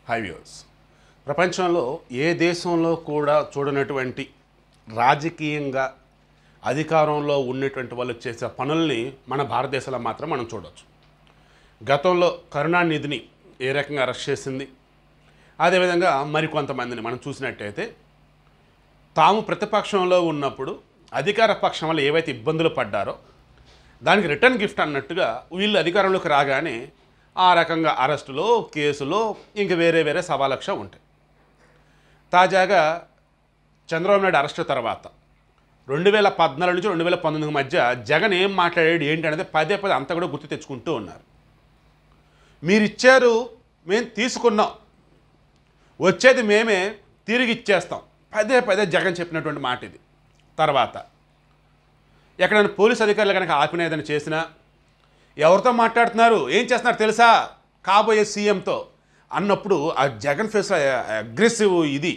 high viewers ప్రపంచంలో ఏ దేశంలో కూడా చూడనటువంటి రాజకీయంగా అధికారంలో ఉన్నటువంటి వాళ్ళు చేసే పనుల్ని మన భారతదేశంలో మాత్రం మనం చూడవచ్చు గతంలో కరుణానిధిని ఏ రకంగా అరెస్ట్ చేసింది అదేవిధంగా మరికొంతమందిని మనం చూసినట్టయితే తాము ప్రతిపక్షంలో ఉన్నప్పుడు అధికార పక్షం వల్ల ఏవైతే ఇబ్బందులు పడ్డారో దానికి రిటర్న్ గిఫ్ట్ అన్నట్టుగా వీళ్ళు అధికారంలోకి రాగానే ఆ రకంగా అరెస్టులో కేసులో ఇంక వేరే వేరే సవాలక్ష ఉంటాయి తాజాగా చంద్రబాబు నాయుడు అరెస్ట్ తర్వాత రెండు వేల పద్నాలుగు నుంచి రెండు వేల పంతొమ్మిది మధ్య జగన్ ఏం మాట్లాడాడు ఏంటి అనేది పదే పదే అంతా కూడా గుర్తు తెచ్చుకుంటూ ఉన్నారు మీరు ఇచ్చారు మేము తీసుకున్నాం వచ్చేది మేమే తిరిగి ఇచ్చేస్తాం పదే పదే జగన్ చెప్పినటువంటి మాట ఇది తర్వాత ఎక్కడైనా పోలీస్ అధికారులు కనుక ఆపిన ఏదైనా చేసినా ఎవరితో మాట్లాడుతున్నారు ఏం చేస్తున్నారు తెలుసా కాబోయే సీఎంతో అన్నప్పుడు ఆ జగన్ ఫేస్ అగ్రెసివ్ ఇది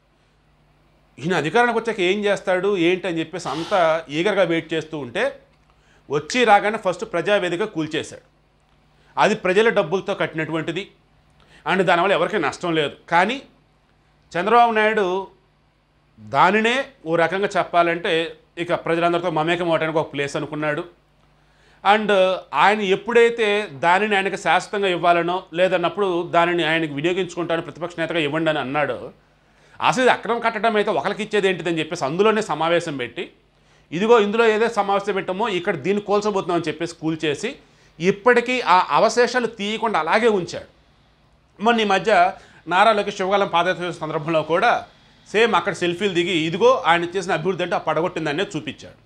ఈయన అధికారానికి వచ్చాక ఏం చేస్తాడు ఏంటి అని చెప్పేసి అంతా ఈగర్గా వెయిట్ చేస్తూ ఉంటే వచ్చి రాగానే ఫస్ట్ ప్రజావేదిక కూల్చేశాడు అది ప్రజల డబ్బులతో కట్టినటువంటిది అండ్ దానివల్ల ఎవరికీ నష్టం లేదు కానీ చంద్రబాబు నాయుడు దానినే ఓ రకంగా చెప్పాలంటే ఇక ప్రజలందరితో మమేకం అవడానికి ఒక ప్లేస్ అనుకున్నాడు అండ్ ఆయన ఎప్పుడైతే దానిని ఆయనకు శాశ్వతంగా ఇవ్వాలనో లేదన్నప్పుడు దానిని ఆయనకు వినియోగించుకుంటాను ప్రతిపక్ష నేతగా ఇవ్వండి అని అన్నాడు అసలు ఇది అక్రమం కట్టడం అయితే ఒకరికి ఇచ్చేది ఏంటిదని చెప్పేసి అందులోనే సమావేశం పెట్టి ఇదిగో ఇందులో ఏదో సమావేశం పెట్టామో ఇక్కడ దీన్ని కోల్చబోతున్నాం అని చెప్పేసి కూల్చేసి ఇప్పటికీ ఆ అవశేషాలు తీయకుండా అలాగే ఉంచాడు మొన్న ఈ మధ్య నారా లోకేష్ శివగాలం పాదయాత్ర సందర్భంలో కూడా సేమ్ అక్కడ సెల్ఫీలు దిగి ఇదిగో ఆయన చేసిన అభివృద్ధి అంటే ఆ పడగొట్టిందనే చూపించాడు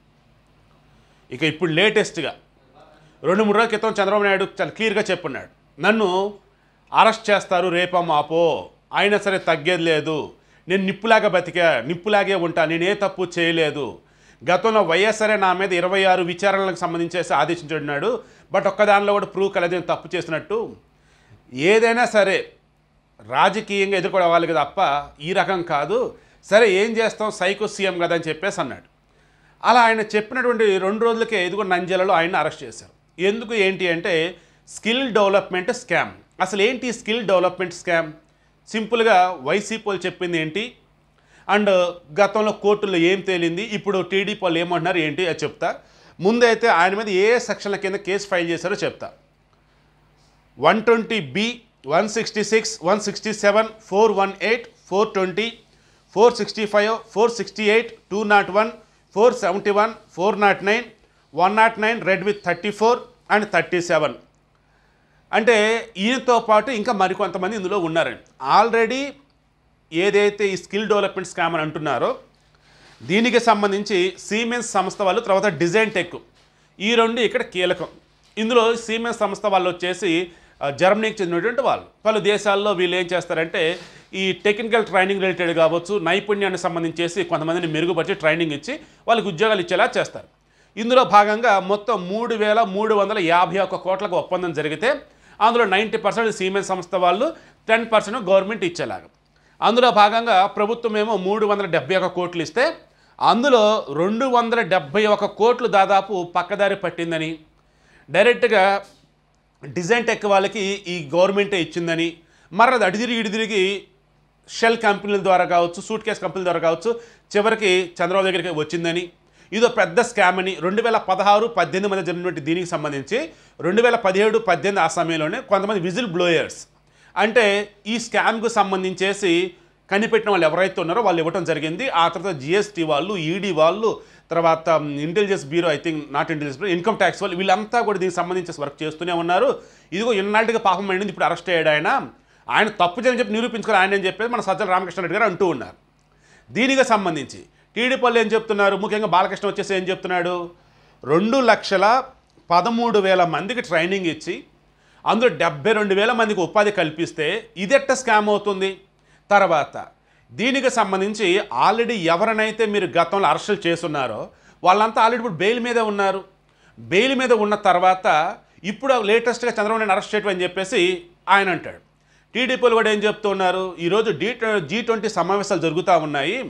ఇక ఇప్పుడు లేటెస్ట్గా రెండు మూడు రోజుల క్రితం చంద్రబాబు నాయుడు చాలా క్లియర్గా చెప్పున్నాడు నన్ను అరెస్ట్ చేస్తారు రేపో మాపో అయినా సరే తగ్గేది లేదు నేను నిప్పులాగా బతికా నిప్పులాగే ఉంటా నేను ఏ తప్పు చేయలేదు గతంలో వైఎస్ఆర్ఏ నా మీద ఇరవై ఆరు విచారణలకు సంబంధించేసి ఆదేశించున్నాడు బట్ ఒక్క దానిలో కూడా ప్రూవ్ కలదు నేను తప్పు చేసినట్టు ఏదైనా సరే రాజకీయంగా ఎదుర్కోవాలి కదా తప్ప ఈ రకం కాదు సరే ఏం చేస్తాం సైకో సీఎం కదా అని చెప్పేసి అన్నాడు అలా ఆయన చెప్పినటువంటి రెండు రోజులకే ఇదిగో నంద్యాలలో ఆయన అరెస్ట్ చేశారు ఎందుకు ఏంటి అంటే స్కిల్ డెవలప్మెంట్ స్కామ్ అసలు ఏంటి స్కిల్ డెవలప్మెంట్ స్కామ్ సింపుల్గా వైసీపీ వాళ్ళు చెప్పింది ఏంటి అండ్ గతంలో కోర్టులో ఏం తేలింది ఇప్పుడు టీడీపీ వాళ్ళు ఏమంటున్నారు ఏంటి అది చెప్తా ముందైతే ఆయన మీద ఏ సెక్షన్ల కింద కేసు ఫైల్ చేశారో చెప్తా one twenty B one sixty six one sixty seven four one eight four twenty four sixty five four sixty eight two nought one four seventy one four nought nine one nought nine read with thirty four and thirty seven అంటే ఈయనతో పాటు ఇంకా మరికొంతమంది ఇందులో ఉన్నారండి already ఏదైతే ఈ skill development scam అని అంటున్నారో దీనికి సంబంధించి సీమెన్స్ సంస్థ వాళ్ళు తర్వాత డిజైన్ టెక్ ఈ రెండు ఇక్కడ కీలకం ఇందులో సీమెన్స్ సంస్థ వాళ్ళు వచ్చేసి ఆ, జర్మనీకి చెందినటువంటి వాళ్ళు పలు దేశాల్లో వీళ్ళు ఏం చేస్తారంటే ఈ టెక్నికల్ ట్రైనింగ్ రిలేటెడ్ కావచ్చు నైపుణ్యాన్ని సంబంధించేసి కొంతమందిని మెరుగుపరిచి ట్రైనింగ్ ఇచ్చి వాళ్ళకి ఉద్యోగాలు ఇచ్చేలా చేస్తారు ఇందులో భాగంగా మొత్తం మూడు వేల మూడు వందల యాభై ఒక్క కోట్లకు ఒప్పందం జరిగితే అందులో నైంటీ పర్సెంట్ సీమెన్స్ సంస్థ వాళ్ళు టెన్ పర్సెంట్ గవర్నమెంట్ ఇచ్చేలాగా అందులో భాగంగా ప్రభుత్వం ఏమో మూడు వందల డెబ్బై ఒక కోట్లు ఇస్తే అందులో రెండు వందల డెబ్బై ఒక కోట్లు దాదాపు పక్కదారి పట్టిందని డైరెక్ట్గా డిజైన్ టెక్ వాళ్ళకి ఈ గవర్నమెంటే ఇచ్చిందని మరి అది అటు తిరిగి ఇటు తిరిగి షెల్ కంపెనీల ద్వారా కావచ్చు సూట్ కేస్ కంపెనీల ద్వారా కావచ్చు చివరికి చంద్రబాబు దగ్గరికి వచ్చిందని ఇదో పెద్ద స్కామ్ అని రెండు వేల పదహారు పద్దెనిమిది మధ్య జరిగినటువంటి దీనికి సంబంధించి రెండు వేల పదిహేడు పద్దెనిమిది ఆ సమయంలోనే కొంతమంది విజిల్ బ్లోయర్స్ అంటే ఈ స్కామ్కు సంబంధించేసి కనిపెట్టిన వాళ్ళు ఎవరైతే ఉన్నారో వాళ్ళు ఇవ్వటం జరిగింది ఆ తర్వాత జిఎస్టీ వాళ్ళు ఈడీ వాళ్ళు తర్వాత intelligence bureau I think not intelligence bureau income tax వాళ్ళు వీళ్ళంతా కూడా దీనికి సంబంధించి వర్క్ చేస్తూనే ఉన్నారు ఇదిగో ఇన్నాళ్ళుగా పాపం అయింది ఇప్పుడు అరెస్ట్ అయ్యాడు ఆయన ఆయన తప్పు చేయని చెప్పి నిరూపించుకోవాలి ఆయన అని చెప్పేసి మన సజ్జల రామకృష్ణారెడ్డి గారు అంటూ ఉన్నారు దీనికి సంబంధించి టీడీపీ వాళ్ళు ఏం చెప్తున్నారు ముఖ్యంగా బాలకృష్ణ వచ్చేసి ఏం చెప్తున్నాడు రెండు లక్షల పదమూడు వేల మందికి ట్రైనింగ్ ఇచ్చి అందులో డెబ్బై రెండు వేల మందికి ఉపాధి కల్పిస్తే ఇదెట్ట స్కామ్ అవుతుంది తర్వాత దీనికి సంబంధించి ఆల్రెడీ ఎవరినైతే మీరు గతంలో అరెస్టులు చేస్తున్నారో వాళ్ళంతా ఆల్రెడీ ఇప్పుడు బెయిల్ మీదే ఉన్నారు బెయిల్ మీద ఉన్న తర్వాత ఇప్పుడు లేటెస్ట్గా చంద్రబాబు నాయుడు అరెస్ట్ చేయటం అని చెప్పేసి ఆయన అంటాడు టీడీపీలు కూడా ఏం చెప్తున్నారు ఈరోజు డి జీ ట్వంటీ సమావేశాలు జరుగుతూ ఉన్నాయి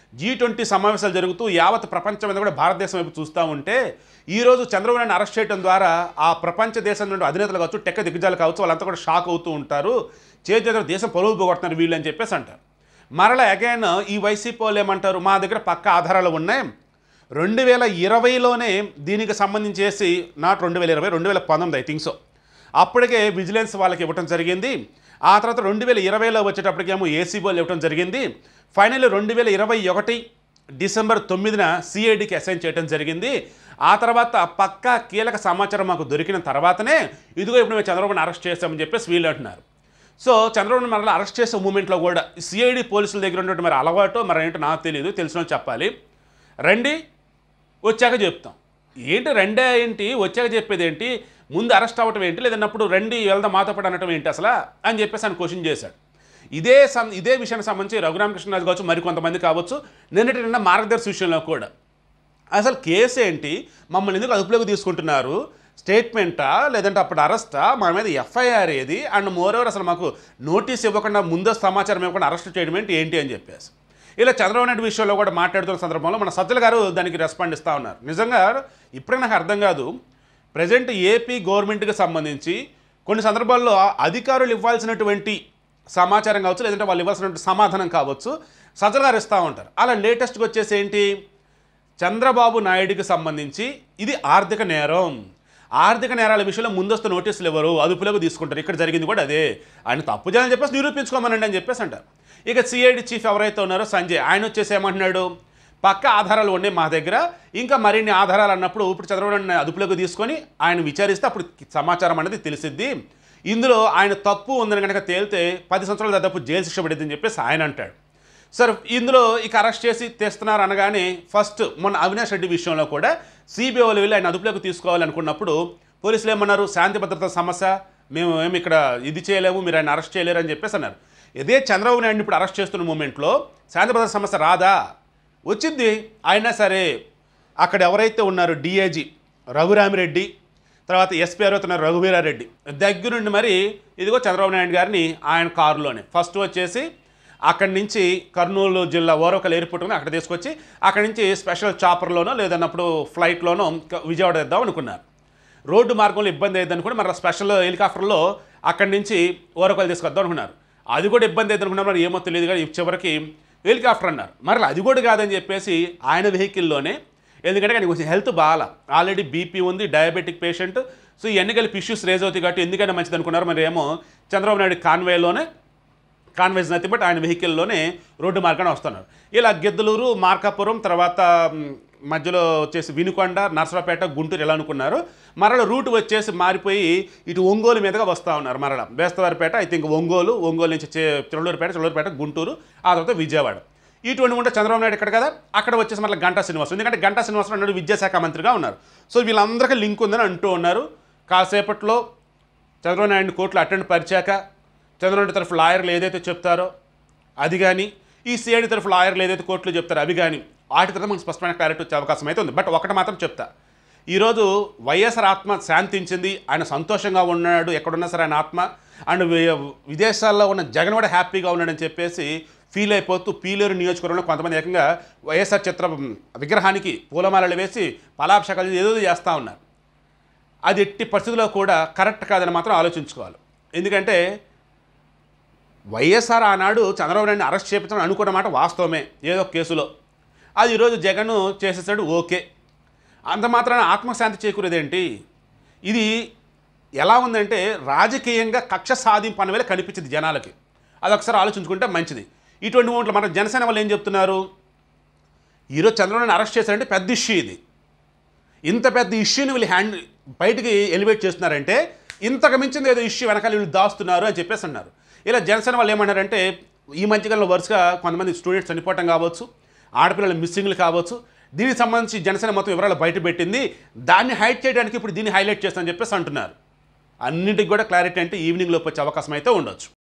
జీ ట్వంటీ సమావేశాలు జరుగుతూ యావత్ ప్రపంచం మీద కూడా భారతదేశం వైపు చూస్తూ ఉంటే ఈరోజు చంద్రబాబు నాయుడు అరెస్ట్ చేయడం ద్వారా ఆ ప్రపంచ దేశం నుండి అధినేతలు కావచ్చు టెక్క దిగ్గజాలు కావచ్చు వాళ్ళంతా కూడా షాక్ అవుతూ ఉంటారు చేతి దేశం పొలుగు పోగొడుతున్నారు వీళ్ళు అని చెప్పేసి అంటారు మరలా అగైన్ ఈ వైసీపీ వాళ్ళు ఏమంటారు మా దగ్గర పక్క ఆధారాలు ఉన్నాయి రెండు వేల ఇరవైలోనే దీనికి సంబంధించేసి నాట్ రెండు వేల ఇరవై రెండు వేల పంతొమ్మిది ఐ థింక్ సో అప్పటికే విజిలెన్స్ వాళ్ళకి ఇవ్వటం జరిగింది ఆ తర్వాత రెండు వేల ఇరవైలో వచ్చేటప్పటికేమో ఏసీబీ వాళ్ళు ఇవ్వటం జరిగింది ఫైనల్ రెండు వేల ఇరవై ఒకటి డిసెంబర్ తొమ్మిదిన సిఐడికి అసైన్ చేయడం జరిగింది ఆ తర్వాత పక్కా కీలక సమాచారం మాకు దొరికిన తర్వాతనే ఇదిగో ఇప్పుడు మేము చంద్రబాబుని అరెస్ట్ చేస్తామని చెప్పేసి వీళ్ళు అంటున్నారు సో చంద్రబాబు మరలా అరెస్ట్ చేసే మూమెంట్లో కూడా సిఐడి పోలీసుల దగ్గర ఉన్నటువంటి మరి అలవాటు మరి ఏంటో నాకు తెలియదు తెలిసిన వాళ్ళు చెప్పాలి రండి వచ్చాక చెప్తాం ఏంటి రెండే ఏంటి వచ్చాక చెప్పేది ఏంటి ముందు అరెస్ట్ అవ్వటం ఏంటి లేదన్నప్పుడు రండి వెళ్దాం మాతో పాటు అనటం ఏంటి అసలు అని చెప్పేసి ఆయన క్వశ్చన్ చేశాడు ఇదే సం ఇదే విషయానికి సంబంధించి రఘురామకృష్ణరాజు కావచ్చు మరికొంతమంది కావచ్చు నిన్నటి నిన్న మార్గదర్శి విషయంలో కూడా అసలు కేసు ఏంటి మమ్మల్ని ఎందుకు అదుపులోకి తీసుకుంటున్నారు స్టేట్మెంటా లేదంటే అప్పుడు అరెస్టా మా మీద ఎఫ్ఐఆర్ ఏది అండ్ మోరోవర్ అసలు మాకు నోటీస్ ఇవ్వకుండా ముందు సమాచారం ఇవ్వకుండా అరెస్ట్ చేయడం ఏంటి ఏంటి అని చెప్పేసి ఇలా చంద్రబాబు నాయుడు విషయంలో కూడా మాట్లాడుతున్న సందర్భంలో మన సజ్జల గారు దానికి రెస్పాండ్ ఇస్తూ ఉన్నారు నిజంగా ఇప్పుడే నాకు అర్థం కాదు ప్రజెంట్ ఏపీ గవర్నమెంట్కి సంబంధించి కొన్ని సందర్భాల్లో అధికారులు ఇవ్వాల్సినటువంటి సమాచారం కావచ్చు లేదంటే వాళ్ళు ఇవ్వాల్సినటువంటి సమాధానం కావచ్చు సజ్జల గారు ఇస్తూ ఉంటారు అలా లేటెస్ట్గా వచ్చేసి ఏంటి చంద్రబాబు నాయుడికి సంబంధించి ఇది ఆర్థిక నేరం ఆర్థిక నేరాల విషయంలో ముందస్తు నోటీసులు ఎవరు అదుపులోకి తీసుకుంటారు ఇక్కడ జరిగింది కూడా అదే ఆయన తప్పు చేయాలని చెప్పేసి నిరూపించుకోమనండి అని చెప్పేసి అంటారు ఇక సిఐడి చీఫ్ ఎవరైతే ఉన్నారో సంజయ్ ఆయన వచ్చేసి ఏమంటున్నాడు పక్క ఆధారాలు ఉన్నాయి మా దగ్గర ఇంకా మరిన్ని ఆధారాలు అన్నప్పుడు ఇప్పుడు చంద్రబాబు నాయుడిని అదుపులోకి తీసుకొని ఆయన విచారిస్తే అప్పుడు సమాచారం అనేది తెలిసిద్ది ఇందులో ఆయన తప్పు ఉందని కనుక తేలితే పది సంవత్సరాల దాదాపు జైలు శిక్ష పడిద్ది అని చెప్పేసి ఆయన అంటాడు సార్ ఇందులో ఇక అరెస్ట్ చేసి తెస్తున్నారు అనగానే ఫస్ట్ మొన్న అవినాష్ రెడ్డి విషయంలో కూడా సిబిఐ వాళ్ళు వెళ్ళి ఆయన అదుపులోకి తీసుకోవాలనుకున్నప్పుడు పోలీసులు ఏమన్నారు శాంతి భద్రత సమస్య మేము ఏమి ఇక్కడ ఇది చేయలేము మీరు ఆయన అరెస్ట్ చేయలేరు అని చెప్పేసి అన్నారు ఇదే చంద్రబాబు నాయుడు ఇప్పుడు అరెస్ట్ చేస్తున్న మూమెంట్లో శాంతి భద్రత సమస్య రాదా వచ్చింది అయినా సరే అక్కడ ఎవరైతే ఉన్నారో డిఐజీ రఘురామిరెడ్డి తర్వాత ఎస్పీ ఎవరైతున్నారు రఘువీరారెడ్డి దగ్గరుండి మరి ఇదిగో చంద్రబాబు నాయుడు గారిని ఆయన కారులోనే ఫస్ట్ వచ్చేసి అక్కడి నుంచి కర్నూలు జిల్లా ఓరకల్ ఎయిర్పోర్ట్ ఉంది అక్కడ తీసుకొచ్చి అక్కడి నుంచి స్పెషల్ చాపర్లోనో లేదన్నప్పుడు ఫ్లైట్లోనో క- విజయవాడ వేద్దాం అనుకున్నారు రోడ్డు మార్గంలో ఇబ్బంది అయ్యిందని కూడా మరి స్పెషల్ హెలికాప్టర్లో అక్కడి నుంచి ఓరకల్ తీసుకొద్దాం అనుకున్నారు అది కూడా ఇబ్బంది అయ్యింది అనుకున్నారు మరి ఏమో తెలియదు కానీ చివరికి హెలికాప్టర్ అన్నారు మరి అది కూడా కాదని చెప్పేసి ఆయన వెహికల్లోనే ఎందుకంటే ఆయనకి కొంచెం హెల్త్ బాగా ఆల్రెడీ బీపీ ఉంది డయాబెటిక్ పేషెంట్ సో ఇవన్నీ కలిపి ఇష్యూస్ రేజ్ అవుతాయి కాబట్టి ఎందుకైనా మంచిది అనుకున్నారు మరి ఏమో చంద్రబాబు నాయుడు కాన్వేలోనే కాన్వేస్ నథింగ్ బట్ ఆయన వెహికల్లోనే రోడ్డు మార్గాన్ని వస్తున్నారు ఇలా గిద్దలూరు మార్కాపురం తర్వాత మ్, మధ్యలో వచ్చేసి వినుకొండ నర్సరాపేట గుంటూరు ఇలా అనుకున్నారు మరల రూట్ వచ్చేసి మారిపోయి ఇటు ఒంగోలు మీదుగా వస్తూ ఉన్నారు మరల బేస్తవారిపేట ఐ థింక్ ఒంగోలు ఒంగోలు నుంచి చే- చిలూరుపేట చిలూరుపేట గుంటూరు ఆ తర్వాత విజయవాడ ఇటువంటి ఉంటే చంద్రబాబు నాయుడు ఇక్కడ కదా అక్కడ వచ్చేసి మళ్ళీ గంటా శ్రీనివాసం ఎందుకంటే గంటా శ్రీనివాసరావు నాయుడు విద్యాశాఖ మంత్రిగా ఉన్నారు సో వీళ్ళందరికీ లింక్ ఉందని అంటూ ఉన్నారు కాసేపట్లో చంద్రబాబు నాయుడు కోర్టులో అటెండ్ పరిచాక చంద్రబాబు నాయుడు తరఫు లాయర్లు ఏదైతే చెప్తారో అది కానీ ఈ సిఐడి తరఫు లాయర్లు ఏదైతే కోర్టులో చెప్తారో అవి కానీ వాటి తర్వాత మనకు స్పష్టమైన క్లారిటీ వచ్చే అవకాశం అయితే ఉంది బట్ ఒకటి మాత్రం చెప్తా ఈరోజు వైఎస్ఆర్ ఆత్మ శాంతించింది ఆయన సంతోషంగా ఉన్నాడు ఎక్కడున్నా సరే ఆయన ఆత్మ అండ్ వి- విదేశాల్లో ఉన్న జగన్ కూడా హ్యాపీగా ఉన్నాడని చెప్పేసి ఫీల్ అయిపోతూ పీలేరు నియోజకవర్గంలో కొంతమంది ఏకంగా వైఎస్ఆర్ చిత్ర విగ్రహానికి పూలమాలలు వేసి పలాభిషేకాలు ఏదో చేస్తూ ఉన్నారు అది ఎట్టి పరిస్థితుల్లో కూడా కరెక్ట్ కాదని మాత్రం ఆలోచించుకోవాలి ఎందుకంటే వైఎస్ఆర్ ఆనాడు చంద్రబాబు నాయుడిని అరెస్ట్ చేయించాలని అనుకున్న మాట వాస్తవమే ఏదో ఒక కేసులో అది ఈరోజు జగన్ చేసేసాడు ఓకే అంత మాత్రాన ఆత్మశాంతి చేకూరేదేంటి ఇది ఎలా ఉందంటే రాజకీయంగా కక్ష సాధింపు అన్న వేళ కనిపించింది జనాలకి అది ఒకసారి ఆలోచించుకుంటే మంచిది ఇటువంటి మూమెంట్లో మన జనసేన వాళ్ళు ఏం చెప్తున్నారు ఈరోజు చంద్రబాబు నాయుడు అరెస్ట్ చేశారంటే పెద్ద ఇష్యూ ఇది ఇంత పెద్ద ఇష్యూని వీళ్ళు హ్యాండ్ బయటికి ఎలివేట్ చేస్తున్నారంటే ఇంతకు మించింది ఏదో ఇష్యూ వెనకాల వీళ్ళు దాస్తున్నారు అని చెప్పేసి అన్నారు ఇలా జనసేన వాళ్ళు ఏమన్నారంటే ఈ మధ్యకాలంలో వరుసగా కొంతమంది స్టూడెంట్స్ చనిపోవటం కావచ్చు ఆడపిల్లల మిస్సింగ్లు కావచ్చు దీనికి సంబంధించి జనసేన మొత్తం వివరాలు బయట పెట్టింది దాన్ని హైడ్ చేయడానికి ఇప్పుడు దీన్ని హైలైట్ చేస్తామని చెప్పేసి అంటున్నారు అన్నింటికి కూడా క్లారిటీ అంటే ఈవినింగ్ లోపు వచ్చే అవకాశం అయితే ఉండొచ్చు